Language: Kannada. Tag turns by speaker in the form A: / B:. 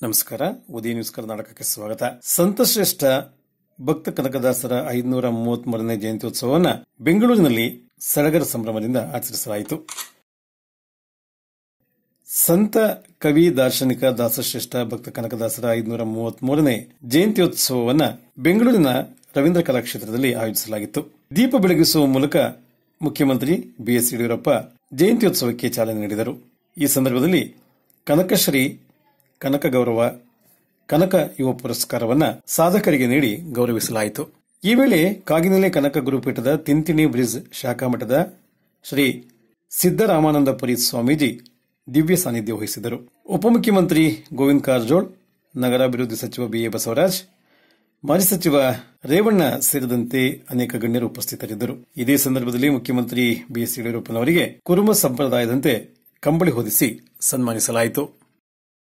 A: ನಮಸ್ಕಾರ ಉದಯ ನ್ಯೂಸ್ ಕರ್ನಾಟಕಕ್ಕೆ ಸ್ವಾಗತ ಸಂತಶ್ರೇಷ್ಠ ಭಕ್ತ ಕನಕದಾಸರ ಐದುನೂರ ಮೂವತ್ಮೂರನೇ ಜಯಂತ್ಯೋತ್ಸವವನ್ನು ಬೆಂಗಳೂರಿನಲ್ಲಿ ಸಡಗರ ಸಂಭ್ರಮದಿಂದ ಆಚರಿಸಲಾಯಿತು ಸಂತ ಕವಿ ದಾರ್ಶನಿಕ ದಾಸಶ್ರೇಷ್ಠ ಭಕ್ತ ಕನಕದಾಸರ ಐದುನೂರ ಮೂವತ್ಮೂರನೇ ಜಯಂತ್ಯೋತ್ಸವವನ್ನು ಬೆಂಗಳೂರಿನ ರವೀಂದ್ರ ಕಲಾಕ್ಷೇತ್ರದಲ್ಲಿ ಆಯೋಜಿಸಲಾಗಿತ್ತು ದೀಪ ಬೆಳಗಿಸುವ ಮೂಲಕ ಮುಖ್ಯಮಂತ್ರಿ ಬಿಎಸ್ ಯಡಿಯೂರಪ್ಪ ಜಯಂತ್ಯೋತ್ಸವಕ್ಕೆ ಚಾಲನೆ ನೀಡಿದರು ಈ ಸಂದರ್ಭದಲ್ಲಿ ಕನಕಶ್ರೀ ಕನಕ ಗೌರವ ಕನಕ ಯುವ ಪುರಸ್ಕಾರವನ್ನ ಸಾಧಕರಿಗೆ ನೀಡಿ ಗೌರವಿಸಲಾಯಿತು ಈ ವೇಳೆ ಕಾಗಿನೆಲೆ ಕನಕ ಗುರುಪೀಠದ ತಿಂತಿಣಿ ಬ್ರಿಡ್ಜ್ ಶಾಖಾ ಮಠದ ಶ್ರೀ ಸಿದ್ದರಾಮಾನಂದಪುರಿ ಸ್ವಾಮೀಜಿ ದಿವ್ಯ ಸಾನ್ನಿಧ್ಯ ವಹಿಸಿದರು ಉಪಮುಖ್ಯಮಂತ್ರಿ ಗೋವಿಂದ ಕಾರಜೋಳ್ ನಗರಾಭಿವೃದ್ಧಿ ಸಚಿವ ಬಿಎ ಬಸವರಾಜ್ ಮಾಜಿ ಸಚಿವ ರೇವಣ್ಣ ಸೇರಿದಂತೆ ಅನೇಕ ಗಣ್ಯರು ಉಪಸ್ಥಿತರಿದ್ದರು ಇದೇ ಸಂದರ್ಭದಲ್ಲಿ ಮುಖ್ಯಮಂತ್ರಿ ಬಿಎಸ್ ಯಡಿಯೂರಪ್ಪನವರಿಗೆ ಕುರುಮ ಸಂಪ್ರದಾಯದಂತೆ ಕಂಬಳಿ ಹೊದಿಸಿ ಸನ್ಮಾನಿಸಲಾಯಿತು